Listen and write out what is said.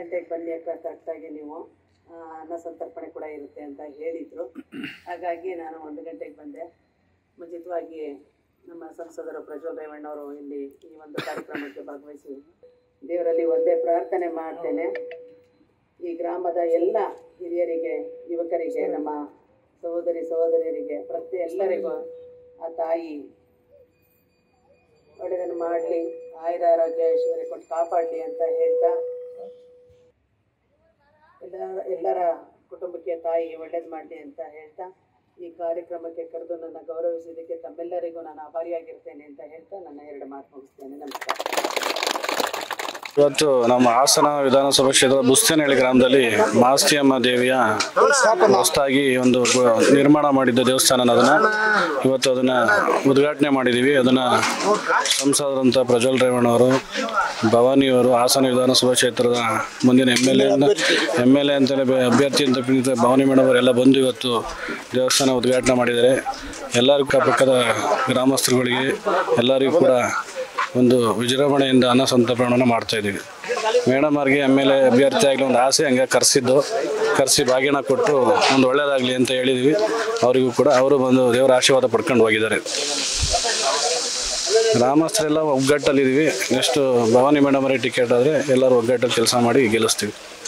ಗಂಟೆಗೆ ಬನ್ನಿ ಅಕ್ಕ ಕರೆಕ್ಟಾಗಿ ನೀವು ಆ, ಅನ್ನ ಸಂತರ್ಪಣೆ ಕೂಡ ಇರುತ್ತೆ ಅಂತ ಹೇಳಿದರು ಹಾಗಾಗಿ ನಾನು ಒಂದು ಗಂಟೆಗೆ ಬಂದೆ ಮುಂಚಿತವಾಗಿ ನಮ್ಮ ಸಂಸದರು ಪ್ರಜ್ವಲ್ ರೇವಣ್ಣವರು ಇಲ್ಲಿ ಈ ಒಂದು ಕಾರ್ಯಕ್ರಮಕ್ಕೆ ಭಾಗವಹಿಸಿ ದೇವರಲ್ಲಿ ಒಂದೇ ಪ್ರಾರ್ಥನೆ ಮಾಡ್ತೇನೆ ಈ ಗ್ರಾಮದ ಎಲ್ಲ ಹಿರಿಯರಿಗೆ ಯುವಕರಿಗೆ ನಮ್ಮ ಸಹೋದರಿ ಸಹೋದರಿಯರಿಗೆ ಪ್ರತಿ ಎಲ್ಲರಿಗೂ ಆ ತಾಯಿ ಒಳ್ಳೆಯದನ್ನು ಮಾಡಲಿ ಆಯುರ ಆರೋಗ್ಯ ಐಶ್ವರ್ಯ ಕೊಟ್ಟು ಕಾಪಾಡಲಿ ಅಂತ ಹೇಳ್ತಾ ಎಲ್ಲ ಎಲ್ಲರ ಕುಟುಂಬಕ್ಕೆ ತಾಯಿ ಒಳ್ಳೇದು ಮಾಡಲಿ ಅಂತ ಹೇಳ್ತಾ ಈ ಕಾರ್ಯಕ್ರಮಕ್ಕೆ ಕರೆದು ನನ್ನ ಗೌರವಿಸಿದ್ದಕ್ಕೆ ತಮ್ಮೆಲ್ಲರಿಗೂ ನಾನು ಆಭಾರಿಯಾಗಿರ್ತೇನೆ ಅಂತ ಹೇಳ್ತಾ ನನ್ನ ಎರಡು ಮಾತು ಮುಗಿಸ್ತೇನೆ ನಮಸ್ಕಾರ ಇವತ್ತು ನಮ್ಮ ಹಾಸನ ವಿಧಾನಸಭಾ ಕ್ಷೇತ್ರದ ಬುಸ್ತೇನಹಳ್ಳಿ ಗ್ರಾಮದಲ್ಲಿ ಮಾಸ್ತಿಯಮ್ಮ ದೇವಿಯ ಹೊಸದಾಗಿ ಒಂದು ಗು- ನಿರ್ಮಾಣ ಮಾಡಿದ್ದ ದೇವಸ್ಥಾನ ಅದನ್ನ ಇವತ್ತು ಅದನ್ನ ಉದ್ಘಾಟನೆ ಮಾಡಿದ್ದೀವಿ ಅದನ್ನ ಸಂಸದರಂತ ಪ್ರಜ್ವಲ್ ರೇವಣ್ಣವರು ಭವಾನಿಯವರು ಹಾಸನ ವಿಧಾನಸಭಾ ಕ್ಷೇತ್ರದ ಮುಂದಿನ M L A M L A ಅಂತಲೇ ಬೆ- ಅಭ್ಯರ್ಥಿ ಅಂತ ಪ್ರೀತ ಭವಾನಿ ಮೇಡಮ್ ಅವರೆಲ್ಲ ಬಂದು ಇವತ್ತು ದೇವಸ್ಥಾನ ಉದ್ಘಾಟನೆ ಮಾಡಿದ್ದಾರೆ ಎಲ್ಲರಿಗೂ ಅಕ್ಕಪಕ್ಕದ ಗ್ರಾಮಸ್ಥರುಗಳಿಗೆ ಎಲ್ಲರಿಗೂ ಕೂಡ ಒಂದು ವಿಜೃಂಭಣೆಯಿಂದ ಅನ್ನ ಸಂತರ್ಪಣೆಯನ್ನು ಮಾಡ್ತಾ ಇದ್ದೀವಿ ಮೇಡಮ್ ಅವ್ರಿಗೆ ಎಮ್ ಎಲ್ ಎ ಅಭ್ಯರ್ಥಿ ಆಗಲಿ ಒಂದು ಆಸೆ ಹಂಗೆ ಕರೆಸಿದ್ದು ಕರೆಸಿ ಬಾಗಿನ ಕೊಟ್ಟು ಒಂದು ಒಳ್ಳೇದಾಗಲಿ ಅಂತ ಹೇಳಿದ್ವಿ ಅವರಿಗೂ ಕೂಡ ಅವರು ಬಂದು ದೇವರ ಆಶೀರ್ವಾದ ಪಡ್ಕೊಂಡು ಹೋಗಿದ್ದಾರೆ ಗ್ರಾಮಸ್ಥರೆಲ್ಲ ಒಗ್ಗಟ್ಟಲ್ಲಿದ್ದೀವಿ ನೆಕ್ಸ್ಟ್ ಭವಾನಿ ಮೇಡಮ್ ಅವರೇ ಟಿಕೆಟ್ ಆದರೆ ಎಲ್ಲರೂ ಒಗ್ಗಟ್ಟಲ್ಲಿ ಕೆಲಸ ಮಾಡಿ ಗೆಲ್ಲಿಸ್ತೀವಿ